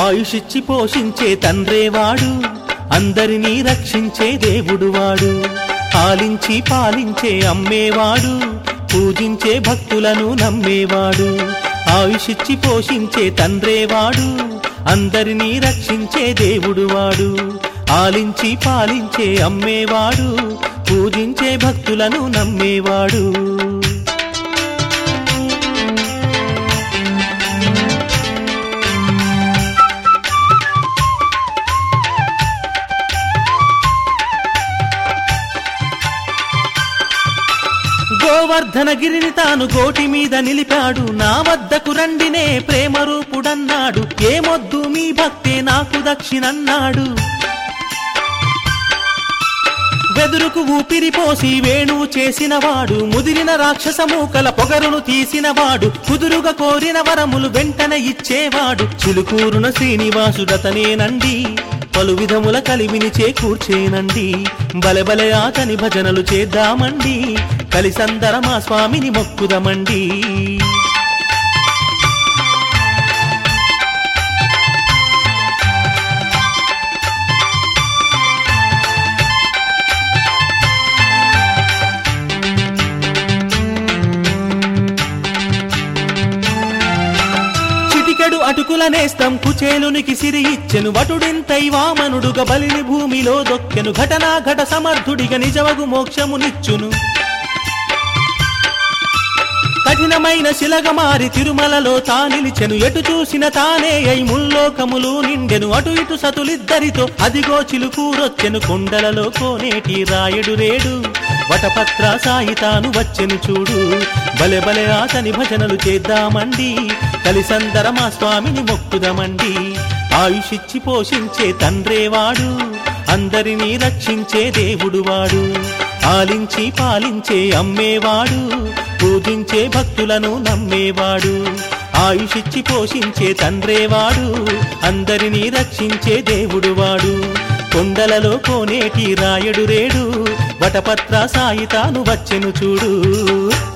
ఆయుషిచ్చి పోషించే తండ్రే వాడు అందరినీ రక్షించే దేవుడు వాడు పాలించి పాలించే అమ్మేవాడు పూజించే భక్తులను నమ్మేవాడు ఆయుషిచ్చి పోషించే తండ్రే వాడు అందరినీ రక్షించే దేవుడు వాడు ఆలించి పాలించే అమ్మేవాడు పూజించే భక్తులను నమ్మేవాడు గోవర్ధనగిరిని తాను గోటి మీద నిలిపాడు నా వద్దకు రండినే ప్రేమ రూపుడన్నాడు ఏమొద్దు మీ భక్తే నాకు దక్షిణన్నాడు వెదురుకు ఊపిరి పోసి వేణువు చేసినవాడు ముదిరిన రాక్షస మూకల పొగరును తీసినవాడు కుదురుగా కోరిన వరములు వెంటనే ఇచ్చేవాడు చిలుకూరున శ్రీనివాసుడతనేనండి పలు విధముల కలివిని చేకూర్చేనండి బలెబలె ఆతని భజనలు చేద్దామండి కలిసందరం ఆ స్వామిని మొక్కుదమండి చిటికెడు అటుకుల నేస్తం కుచేలునికి సిరి ఇచ్చెను వటుడింతై వామనుడుగా బలిని భూమిలో దొక్కెను ఘటనా ఘట సమర్థుడిగా నిజవగు మోక్షమునిచ్చును కఠినమైన శిలగ మారి తిరుమలలో తా నిలిచెను ఎటు చూసిన తానే అయి ముల్లోకములు నిండెను అటు ఇటు సతులిద్దరితో అదిగో చిలుకూరొచ్చెను కొండలలో కోనేటి రాయుడు రేడు వటపత్ర సాయి తాను వచ్చెను చూడు బలె బలె అతని భజనలు చేద్దామండి కలిసందరం ఆ స్వామిని మొక్కుదమండి ఆయుషిచ్చి పోషించే తండ్రేవాడు అందరినీ రక్షించే దేవుడు వాడు ఆలించి పాలించే అమ్మేవాడు పూజించే భక్తులను నమ్మేవాడు ఆయుషిచ్చి పోషించే తండ్రేవాడు అందరినీ రక్షించే దేవుడు వాడు కొండలలో కోనేటి రాయుడు రేడు వటపత్ర సాయి తాను వచ్చెను చూడు